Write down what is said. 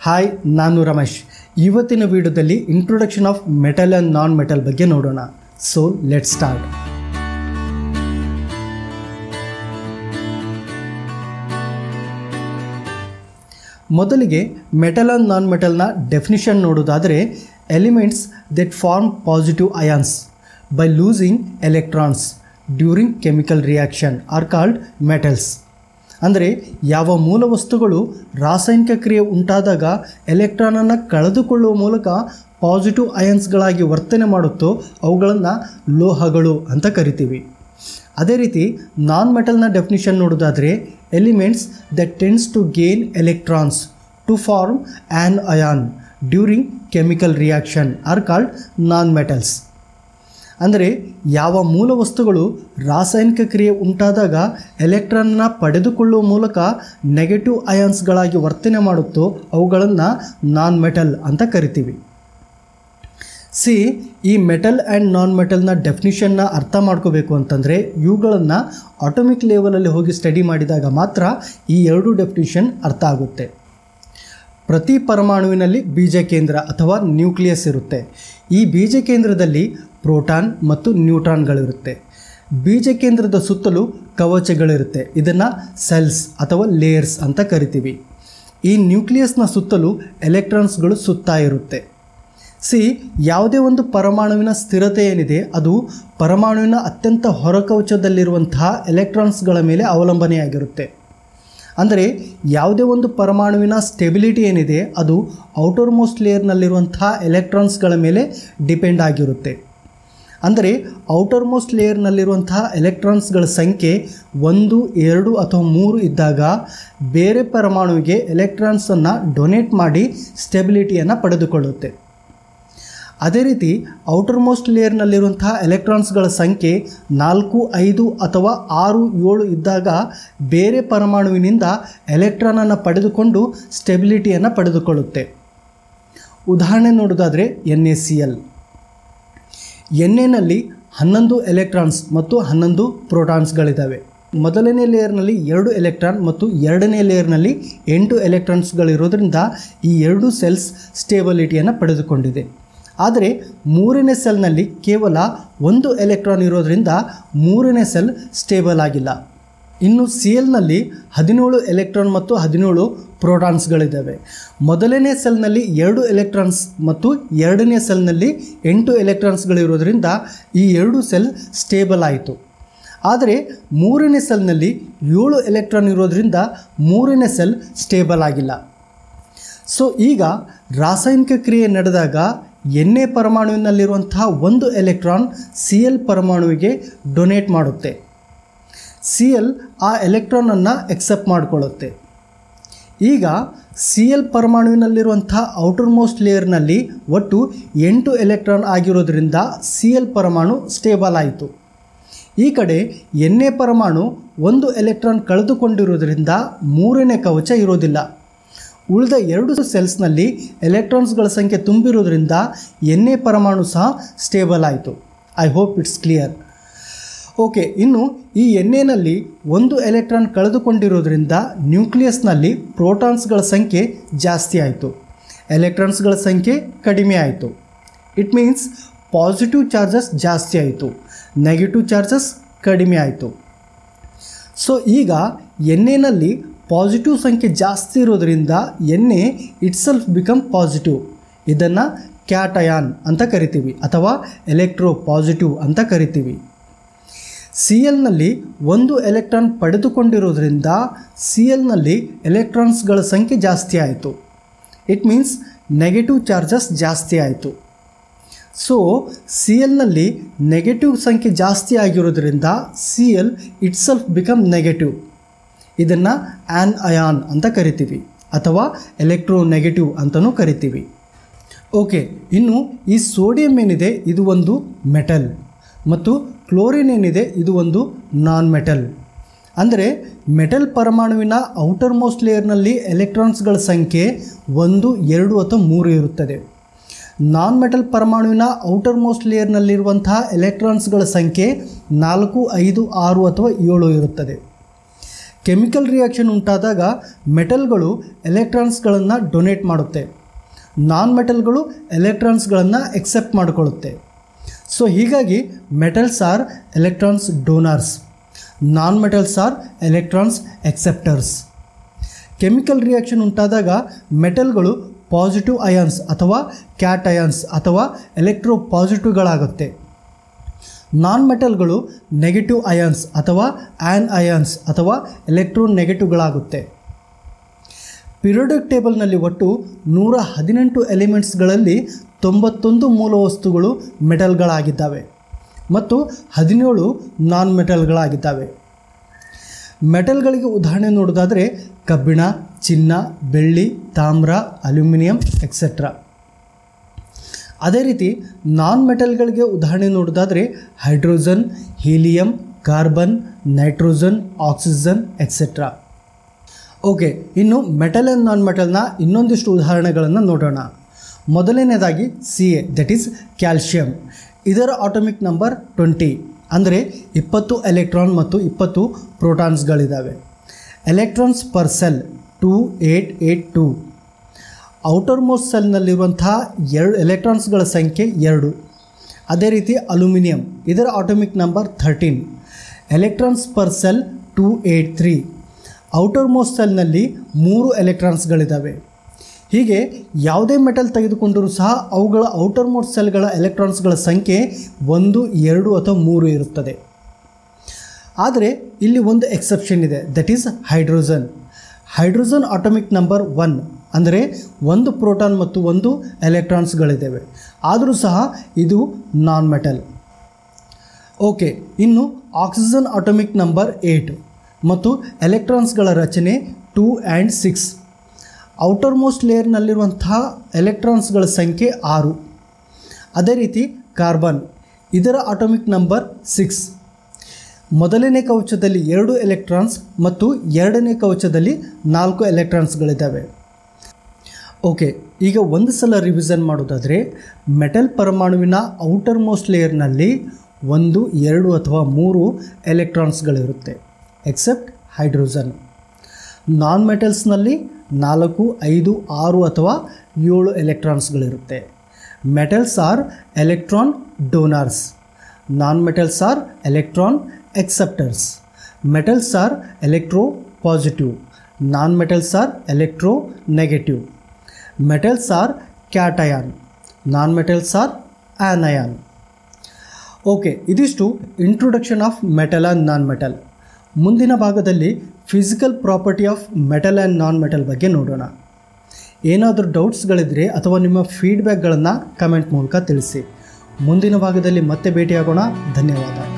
hi ನಾನು ರಮೇಶ್ ಇವತ್ತಿನ ವಿಡಿಯೋದಲ್ಲಿ introduction of metal and non metal ಬಗ್ಗೆ ನೋಡೋಣ ಸೊ ಲೆಟ್ ಸ್ಟಾರ್ಟ್ ಮೊದಲಿಗೆ ಮೆಟಲ್ ಆ್ಯಂಡ್ ನಾನ್ ಮೆಟಲ್ನ ಡೆಫಿನಿಷನ್ ನೋಡೋದಾದರೆ elements that form positive ions by losing electrons during chemical reaction are called metals ಅಂದರೆ ಯಾವ ಮೂಲ ವಸ್ತುಗಳು ರಾಸಾಯನಿಕ ಕ್ರಿಯೆ ಉಂಟಾದಾಗ ಎಲೆಕ್ಟ್ರಾನನ್ನು ಕಳೆದುಕೊಳ್ಳುವ ಮೂಲಕ ಪಾಸಿಟಿವ್ ಅಯನ್ಸ್ಗಳಾಗಿ ವರ್ತನೆ ಮಾಡುತ್ತೋ ಅವುಗಳನ್ನು ಲೋಹಗಳು ಅಂತ ಕರಿತೀವಿ ಅದೇ ರೀತಿ ನಾನ್ ಮೆಟಲ್ನ ಡೆಫಿನಿಷನ್ ನೋಡೋದಾದರೆ elements that tends to gain electrons to form anion during chemical reaction are called non metals ಅಂದರೆ ಯಾವ ಮೂಲ ವಸ್ತುಗಳು ರಾಸಾಯನಿಕ ಕ್ರಿಯೆ ಉಂಟಾದಾಗ ಎಲೆಕ್ಟ್ರಾನ್ನ ಪಡೆದುಕೊಳ್ಳುವ ಮೂಲಕ ನೆಗೆಟಿವ್ ಅಯಾನ್ಸ್ಗಳಾಗಿ ವರ್ತನೆ ಮಾಡುತ್ತೋ ಅವುಗಳನ್ನು ನಾನ್ ಮೆಟಲ್ ಅಂತ ಕರಿತೀವಿ ಸಿ ಈ ಮೆಟಲ್ ಆ್ಯಂಡ್ ನಾನ್ ಮೆಟಲ್ನ ಡೆಫಿನಿಷನ್ನ ಅರ್ಥ ಮಾಡ್ಕೋಬೇಕು ಅಂತಂದರೆ ಇವುಗಳನ್ನು ಆಟೋಮಿಕ್ ಲೆವೆಲಲ್ಲಿ ಹೋಗಿ ಸ್ಟಡಿ ಮಾಡಿದಾಗ ಮಾತ್ರ ಈ ಎರಡು ಡೆಫಿನಿಷನ್ ಅರ್ಥ ಆಗುತ್ತೆ ಪ್ರತಿ ಪರಮಾಣುವಿನಲ್ಲಿ ಬೀಜ ಕೇಂದ್ರ ಅಥವಾ ನ್ಯೂಕ್ಲಿಯಸ್ ಇರುತ್ತೆ ಈ ಬೀಜ ಕೇಂದ್ರದಲ್ಲಿ ಪ್ರೋಟಾನ್ ಮತ್ತು ನ್ಯೂಟ್ರಾನ್ಗಳಿರುತ್ತೆ ಬೀಜ ಕೇಂದ್ರದ ಸುತ್ತಲೂ ಕವಚಗಳಿರುತ್ತೆ ಇದನ್ನು ಸೆಲ್ಸ್ ಅಥವಾ ಲೇಯರ್ಸ್ ಅಂತ ಕರಿತೀವಿ ಈ ನ್ಯೂಕ್ಲಿಯಸ್ನ ಸುತ್ತಲೂ ಎಲೆಕ್ಟ್ರಾನ್ಸ್ಗಳು ಸುತ್ತಾ ಇರುತ್ತೆ ಸಿ ಯಾವುದೇ ಒಂದು ಪರಮಾಣುವಿನ ಸ್ಥಿರತೆ ಏನಿದೆ ಅದು ಪರಮಾಣುವಿನ ಅತ್ಯಂತ ಹೊರಕವಚದಲ್ಲಿರುವಂತಹ ಎಲೆಕ್ಟ್ರಾನ್ಸ್ಗಳ ಮೇಲೆ ಅವಲಂಬನೆಯಾಗಿರುತ್ತೆ ಅಂದರೆ ಯಾವುದೇ ಒಂದು ಪರಮಾಣುವಿನ ಸ್ಟೆಬಿಲಿಟಿ ಏನಿದೆ ಅದು ಔಟರ್ ಮೋಸ್ಟ್ ಲೇಯರ್ನಲ್ಲಿರುವಂತಹ ಎಲೆಕ್ಟ್ರಾನ್ಸ್ಗಳ ಮೇಲೆ ಡಿಪೆಂಡ್ ಆಗಿರುತ್ತೆ ಅಂದರೆ ಔಟರ್ ಮೋಸ್ಟ್ ಲೇಯರ್ನಲ್ಲಿರುವಂತಹ ಎಲೆಕ್ಟ್ರಾನ್ಸ್ಗಳ ಸಂಖ್ಯೆ ಒಂದು ಎರಡು ಅಥವಾ ಮೂರು ಇದ್ದಾಗ ಬೇರೆ ಪರಮಾಣುವಿಗೆ ಎಲೆಕ್ಟ್ರಾನ್ಸನ್ನು ಡೊನೇಟ್ ಮಾಡಿ ಸ್ಟೆಬಿಲಿಟಿಯನ್ನು ಪಡೆದುಕೊಳ್ಳುತ್ತೆ ಅದೇ ರೀತಿ ಔಟರ್ ಮೋಸ್ಟ್ ಲೇಯರ್ನಲ್ಲಿರುವಂತಹ ಎಲೆಕ್ಟ್ರಾನ್ಸ್ಗಳ ಸಂಖ್ಯೆ ನಾಲ್ಕು ಐದು ಅಥವಾ ಆರು ಏಳು ಇದ್ದಾಗ ಬೇರೆ ಪರಮಾಣುವಿನಿಂದ ಎಲೆಕ್ಟ್ರಾನನ್ನು ಪಡೆದುಕೊಂಡು ಸ್ಟೆಬಿಲಿಟಿಯನ್ನು ಪಡೆದುಕೊಳ್ಳುತ್ತೆ ಉದಾಹರಣೆ ನೋಡೋದಾದರೆ N A C L N ಎನಲ್ಲಿ ಹನ್ನೊಂದು ಎಲೆಕ್ಟ್ರಾನ್ಸ್ ಮತ್ತು ಹನ್ನೊಂದು ಪ್ರೋಟಾನ್ಸ್ಗಳಿದ್ದಾವೆ ಮೊದಲನೇ ಲೇಯರ್ನಲ್ಲಿ ಎರಡು ಎಲೆಕ್ಟ್ರಾನ್ ಮತ್ತು ಎರಡನೇ ಲೇಯರ್ನಲ್ಲಿ ಎಂಟು ಎಲೆಕ್ಟ್ರಾನ್ಸ್ಗಳಿರೋದ್ರಿಂದ ಈ ಎರಡು ಸೆಲ್ಸ್ ಸ್ಟೇಬಲಿಟಿಯನ್ನು ಪಡೆದುಕೊಂಡಿದೆ ಆದರೆ ಮೂರನೇ ಸೆಲ್ನಲ್ಲಿ ಕೇವಲ ಒಂದು ಎಲೆಕ್ಟ್ರಾನ್ ಇರೋದರಿಂದ ಮೂರನೇ ಸೆಲ್ ಸ್ಟೇಬಲ್ ಆಗಿಲ್ಲ ಇನ್ನು ಸಿ ಎಲ್ನಲ್ಲಿ ಹದಿನೇಳು ಎಲೆಕ್ಟ್ರಾನ್ ಮತ್ತು ಹದಿನೇಳು ಪ್ರೋಟಾನ್ಸ್ಗಳಿದ್ದಾವೆ ಮೊದಲನೇ ಸೆಲ್ನಲ್ಲಿ ಎರಡು ಎಲೆಕ್ಟ್ರಾನ್ಸ್ ಮತ್ತು ಎರಡನೇ ಸೆಲ್ನಲ್ಲಿ ಎಂಟು ಎಲೆಕ್ಟ್ರಾನ್ಸ್ಗಳಿರೋದ್ರಿಂದ ಈ ಎರಡು ಸೆಲ್ ಸ್ಟೇಬಲ್ ಆಯಿತು ಆದರೆ ಮೂರನೇ ಸೆಲ್ನಲ್ಲಿ ಏಳು ಎಲೆಕ್ಟ್ರಾನ್ ಇರೋದ್ರಿಂದ ಮೂರನೇ ಸೆಲ್ ಸ್ಟೇಬಲ್ ಆಗಿಲ್ಲ ಸೊ ಈಗ ರಾಸಾಯನಿಕ ಕ್ರಿಯೆ ನಡೆದಾಗ ಎಣ್ಣೆ ಪರಮಾಣುವಿನಲ್ಲಿರುವಂತಹ ಒಂದು ಎಲೆಕ್ಟ್ರಾನ್ ಸಿ ಎಲ್ ಪರಮಾಣುವಿಗೆ ಡೊನೇಟ್ ಮಾಡುತ್ತೆ ಸಿ ಎಲ್ ಆ ಎಲೆಕ್ಟ್ರಾನನ್ನು ಎಕ್ಸೆಪ್ಟ್ ಮಾಡಿಕೊಳ್ಳುತ್ತೆ ಈಗ ಸಿ ಎಲ್ ಪರಮಾಣುವಿನಲ್ಲಿರುವಂಥ ಔಟರ್ ಮೋಸ್ಟ್ ಲೇಯರ್ನಲ್ಲಿ ಒಟ್ಟು ಎಂಟು ಎಲೆಕ್ಟ್ರಾನ್ ಆಗಿರೋದ್ರಿಂದ ಸಿ ಎಲ್ ಪರಮಾಣು ಸ್ಟೇಬಲ್ ಆಯಿತು ಈ ಕಡೆ ಎಣ್ಣೆ ಪರಮಾಣು ಒಂದು ಎಲೆಕ್ಟ್ರಾನ್ ಕಳೆದುಕೊಂಡಿರೋದ್ರಿಂದ ಮೂರನೇ ಕವಚ ಇರೋದಿಲ್ಲ ಉಳಿದ ಎರಡು ಸೆಲ್ಸ್ನಲ್ಲಿ ಎಲೆಕ್ಟ್ರಾನ್ಸ್ಗಳ ಸಂಖ್ಯೆ ತುಂಬಿರೋದ್ರಿಂದ ಎಣ್ಣೆ ಪರಮಾಣು ಸಹ ಸ್ಟೇಬಲ್ ಆಯಿತು I hope it's clear okay ಇನ್ನು ಈ ಎಣ್ಣೆನಲ್ಲಿ ಒಂದು ಎಲೆಕ್ಟ್ರಾನ್ ಕಳೆದುಕೊಂಡಿರೋದ್ರಿಂದ ನ್ಯೂಕ್ಲಿಯಸ್ನಲ್ಲಿ ಪ್ರೋಟಾನ್ಸ್ಗಳ ಸಂಖ್ಯೆ ಜಾಸ್ತಿ ಆಯಿತು ಎಲೆಕ್ಟ್ರಾನ್ಸ್ಗಳ ಸಂಖ್ಯೆ ಕಡಿಮೆ ಆಯಿತು ಇಟ್ ಮೀನ್ಸ್ ಪಾಸಿಟಿವ್ ಚಾರ್ಜಸ್ ಜಾಸ್ತಿ ಆಯಿತು ನೆಗೆಟಿವ್ ಚಾರ್ಜಸ್ ಕಡಿಮೆ ಆಯಿತು ಸೊ ಈಗ ಎಣ್ಣೆನಲ್ಲಿ ಪಾಸಿಟಿವ್ ಸಂಖ್ಯೆ ಜಾಸ್ತಿ ಇರೋದರಿಂದ N itself become positive ಇದನ್ನು ಕ್ಯಾಟಯಾನ್ ಅಂತ ಕರಿತೀವಿ ಅಥವಾ ಎಲೆಕ್ಟ್ರೋ ಪಾಸಿಟಿವ್ ಅಂತ ಕರಿತೀವಿ ಸಿ ಎಲ್ನಲ್ಲಿ ಒಂದು ಎಲೆಕ್ಟ್ರಾನ್ ಪಡೆದುಕೊಂಡಿರೋದ್ರಿಂದ ಸಿ ಎಲ್ನಲ್ಲಿ ಎಲೆಕ್ಟ್ರಾನ್ಸ್ಗಳ ಸಂಖ್ಯೆ ಜಾಸ್ತಿ ಆಯಿತು ಇಟ್ ಮೀನ್ಸ್ ನೆಗೆಟಿವ್ ಚಾರ್ಜಸ್ ಜಾಸ್ತಿ ಆಯಿತು ಸೊ ಸಿ ಎಲ್ನಲ್ಲಿ ನೆಗೆಟಿವ್ ಸಂಖ್ಯೆ ಜಾಸ್ತಿ ಆಗಿರೋದ್ರಿಂದ C L itself become negative ಇದನ್ನು ಆ್ಯನ್ ಅಯಾನ್ ಅಂತ ಕರಿತೀವಿ ಅಥವಾ ಎಲೆಕ್ಟ್ರೋ ನೆಗೆಟಿವ್ ಅಂತಲೂ ಕರಿತೀವಿ ಓಕೆ ಇನ್ನು ಈ ಸೋಡಿಯಂ ಏನಿದೆ ಇದು ಒಂದು ಮೆಟಲ್ ಮತ್ತು ಕ್ಲೋರಿನ್ ಏನಿದೆ ಇದು ಒಂದು ನಾನ್ ಮೆಟಲ್ ಅಂದರೆ ಮೆಟಲ್ ಪರಮಾಣುವಿನ ಔಟರ್ ಮೋಸ್ಟ್ ಲೇಯರ್ನಲ್ಲಿ ಎಲೆಕ್ಟ್ರಾನ್ಸ್ಗಳ ಸಂಖ್ಯೆ ಒಂದು ಎರಡು ಅಥವಾ ಮೂರು ಇರುತ್ತದೆ ನಾನ್ ಮೆಟಲ್ ಪರಮಾಣುವಿನ ಔಟರ್ ಮೋಸ್ಟ್ ಲೇಯರ್ನಲ್ಲಿರುವಂತಹ ಎಲೆಕ್ಟ್ರಾನ್ಸ್ಗಳ ಸಂಖ್ಯೆ ನಾಲ್ಕು ಐದು ಆರು ಅಥವಾ ಏಳು ಇರುತ್ತದೆ ಕೆಮಿಕಲ್ ರಿಯಾಕ್ಷನ್ ಉಂಟಾದಾಗ ಮೆಟಲ್ಗಳು ಎಲೆಕ್ಟ್ರಾನ್ಸ್ಗಳನ್ನು ಡೊನೇಟ್ ಮಾಡುತ್ತೆ ನಾನ್ ಮೆಟಲ್ಗಳು ಎಲೆಕ್ಟ್ರಾನ್ಸ್ಗಳನ್ನು ಎಕ್ಸೆಪ್ಟ್ ಮಾಡಿಕೊಳ್ಳುತ್ತೆ ಸೊ ಹೀಗಾಗಿ metals are electrons donors non metals are electrons acceptors chemical reaction ಉಂಟಾದಾಗ ಮೆಟಲ್ಗಳು ಪಾಸಿಟಿವ್ ಅಯಾನ್ಸ್ ಅಥವಾ ಕ್ಯಾಟ್ ಅಯಾನ್ಸ್ ಅಥವಾ ಎಲೆಕ್ಟ್ರೋ ಪಾಸಿಟಿವ್ಗಳಾಗುತ್ತೆ ನಾನ್ ಮೆಟಲ್ಗಳು ನೆಗೆಟಿವ್ ಅಯಾನ್ಸ್ ಅಥವಾ ಆ್ಯನ್ ಅಯಾನ್ಸ್ ಅಥವಾ ಎಲೆಕ್ಟ್ರೋ ನೆಗೆಟಿವ್ಗಳಾಗುತ್ತೆ ಪಿರಿಯೋಡಿಕ್ ಟೇಬಲ್ನಲ್ಲಿ ಒಟ್ಟು ನೂರ ಹದಿನೆಂಟು ಎಲಿಮೆಂಟ್ಸ್ಗಳಲ್ಲಿ ತೊಂಬತ್ತೊಂದು ಮೂಲ ವಸ್ತುಗಳು ಮೆಟಲ್ಗಳಾಗಿದ್ದಾವೆ ಮತ್ತು ಹದಿನೇಳು ನಾನ್ ಮೆಟಲ್ಗಳಾಗಿದ್ದಾವೆ ಮೆಟಲ್ಗಳಿಗೆ ಉದಾಹರಣೆ ನೋಡೋದಾದರೆ ಕಬ್ಬಿಣ ಚಿನ್ನ ಬೆಳ್ಳಿ ತಾಮ್ರ ಅಲ್ಯೂಮಿನಿಯಂ ಎಕ್ಸೆಟ್ರಾ ಅದೇ ರೀತಿ ನಾನ್ ಮೆಟಲ್ಗಳಿಗೆ ಉದಾಹರಣೆ ನೋಡೋದಾದರೆ hydrogen helium carbon nitrogen oxygen etcetera okay ಇನ್ನು ಮೆಟಲ್ ಆ್ಯಂಡ್ ನಾನ್ ಮೆಟಲ್ನ ಇನ್ನೊಂದಿಷ್ಟು ಉದಾಹರಣೆಗಳನ್ನು ನೋಡೋಣ ಮೊದಲನೇದಾಗಿ C A that is calcium ಇದರ ಆಟೋಮಿಕ್ ನಂಬರ್ ಟ್ವೆಂಟಿ ಅಂದರೆ ಇಪ್ಪತ್ತು ಎಲೆಕ್ಟ್ರಾನ್ ಮತ್ತು ಇಪ್ಪತ್ತು ಪ್ರೋಟಾನ್ಸ್ಗಳಿದ್ದಾವೆ electrons per shell two eight eight two outermost ಸೆಲ್ನಲ್ಲಿರುವಂತಹ ಎರಡು ಎಲೆಕ್ಟ್ರಾನ್ಸ್ಗಳ ಸಂಖ್ಯೆ ಎರಡು ಅದೇ ರೀತಿ ಅಲ್ಯೂಮಿನಿಯಂ ಇದರ atomic number thirteen electrons per shell two eight three outermost ಸೆಲ್ನಲ್ಲಿ ಮೂರು ಎಲೆಕ್ಟ್ರಾನ್ಸ್ಗಳಿದ್ದಾವೆ ಹೀಗೆ ಯಾವುದೇ ಮೆಟಲ್ ತೆಗೆದುಕೊಂಡರೂ ಸಹ ಅವುಗಳ ಔಟರ್ ಮೋಸ್ಟ್ ಸೆಲ್ಗಳ ಎಲೆಕ್ಟ್ರಾನ್ಸ್ಗಳ ಸಂಖ್ಯೆ ಒಂದು ಎರಡು ಅಥವಾ ಮೂರು ಇರುತ್ತದೆ ಆದರೆ ಇಲ್ಲಿ ಒಂದು ಎಕ್ಸೆಪ್ಷನ್ ಇದೆ that is hydrogen hydrogen atomic number one ಅಂದರೆ ಒಂದು ಪ್ರೋಟಾನ್ ಮತ್ತು ಒಂದು ಎಲೆಕ್ಟ್ರಾನ್ಸ್ಗಳಿದ್ದಾವೆ ಆದರೂ ಸಹ ಇದು ನಾನ್ ಮೆಟಲ್ ಓಕೆ ಇನ್ನು ಆಕ್ಸಿಜನ್ ಆಟೋಮಿಕ್ ನಂಬರ್ ಏಟ್ ಮತ್ತು ಎಲೆಕ್ಟ್ರಾನ್ಸ್ಗಳ ರಚನೆ two and six outermost ಲೇಯರ್ನಲ್ಲಿರುವಂತಹ ಎಲೆಕ್ಟ್ರಾನ್ಸ್ಗಳ ಸಂಖ್ಯೆ ಆರು ಅದೇ ರೀತಿ ಕಾರ್ಬನ್ ಇದರ ಆಟೋಮಿಕ್ ನಂಬರ್ ಸಿಕ್ಸ್ ಮೊದಲನೇ ಕವಚದಲ್ಲಿ ಎರಡು ಎಲೆಕ್ಟ್ರಾನ್ಸ್ ಮತ್ತು ಎರಡನೇ ಕವಚದಲ್ಲಿ ನಾಲ್ಕು ಎಲೆಕ್ಟ್ರಾನ್ಸ್ಗಳಿದ್ದಾವೆ ಓಕೆ ಈಗ ಒಂದು ಸಲ ರಿವಿಷನ್ ಮಾಡೋದಾದರೆ ಮೆಟಲ್ ಪರಮಾಣುವಿನ ಔಟರ್ ಮೋಸ್ಟ್ ಲೇಯರ್ನಲ್ಲಿ ಒಂದು ಎರಡು ಅಥವಾ ಮೂರು ಎಲೆಕ್ಟ್ರಾನ್ಸ್ಗಳಿರುತ್ತೆ ಎಕ್ಸೆಪ್ಟ್ ಹೈಡ್ರೋಜನ್ ನಾನ್ ಮೆಟಲ್ಸ್ನಲ್ಲಿ ನಾಲ್ಕು ಐದು ಆರು ಅಥವಾ ಏಳು ಎಲೆಕ್ಟ್ರಾನ್ಸ್ಗಳಿರುತ್ತೆ metals are electron donors non metals are electron acceptors metals are electropositive non metals are electronegative metals are cation non metals are anion okay ಇದಿಷ್ಟು introduction of metal and non metal ಮುಂದಿನ ಭಾಗದಲ್ಲಿ physical property of metal and non metal ಬಗ್ಗೆ ನೋಡೋಣ ಏನಾದರೂ ಡೌಟ್ಸ್ಗಳಿದ್ದರೆ ಅಥವಾ ನಿಮ್ಮ ಫೀಡ್ಬ್ಯಾಕ್ಗಳನ್ನು comment ಮೂಲಕ ತಿಳಿಸಿ ಮುಂದಿನ ಭಾಗದಲ್ಲಿ ಮತ್ತೆ ಭೇಟಿಯಾಗೋಣ ಧನ್ಯವಾದ